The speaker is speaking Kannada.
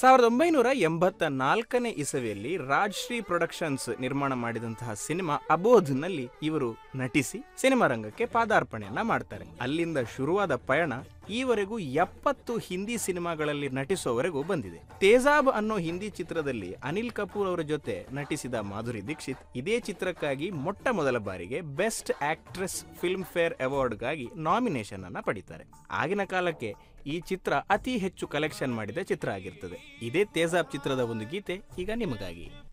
ಸಾವಿರದ ಒಂಬೈನೂರ ಎಂಬತ್ತ ನಾಲ್ಕನೇ ಇಸವಿಯಲ್ಲಿ ರಾಜ್ಶ್ರೀ ಪ್ರೊಡಕ್ಷನ್ಸ್ ನಿರ್ಮಾಣ ಮಾಡಿದಂತಹ ಸಿನಿಮಾ ಅಬೋಧ್ನಲ್ಲಿ ಇವರು ನಟಿಸಿ ಸಿನಿಮಾ ರಂಗಕ್ಕೆ ಪಾದಾರ್ಪಣೆಯನ್ನ ಮಾಡ್ತಾರೆ ಅಲ್ಲಿಂದ ಶುರುವಾದ ಪಯಣ ಈವರೆಗೂ ಎಪ್ಪತ್ತು ಹಿಂದಿ ಸಿನಿಮಾಗಳಲ್ಲಿ ನಟಿಸೋವರೆಗೂ ಬಂದಿದೆ ತೇಜಾಬ್ ಅನ್ನೋ ಹಿಂದಿ ಚಿತ್ರದಲ್ಲಿ ಅನಿಲ್ ಕಪೂರ್ ಅವರ ಜೊತೆ ನಟಿಸಿದ ಮಾಧುರಿ ದೀಕ್ಷಿತ್ ಇದೇ ಚಿತ್ರಕ್ಕಾಗಿ ಮೊಟ್ಟ ಮೊದಲ ಬಾರಿಗೆ ಬೆಸ್ಟ್ ಆಕ್ಟ್ರೆಸ್ ಫಿಲ್ಮ್ ಫೇರ್ ಅವಾರ್ಡ್ಗಾಗಿ ನಾಮಿನೇಷನ್ ಅನ್ನ ಪಡಿತಾರೆ ಆಗಿನ ಕಾಲಕ್ಕೆ ಈ ಚಿತ್ರ ಅತಿ ಹೆಚ್ಚು ಕಲೆಕ್ಷನ್ ಮಾಡಿದ ಚಿತ್ರ ಆಗಿರ್ತದೆ ಇದೇ ತೇಜಾಬ್ ಚಿತ್ರದ ಒಂದು ಗೀತೆ ಈಗ ನಿಮಗಾಗಿ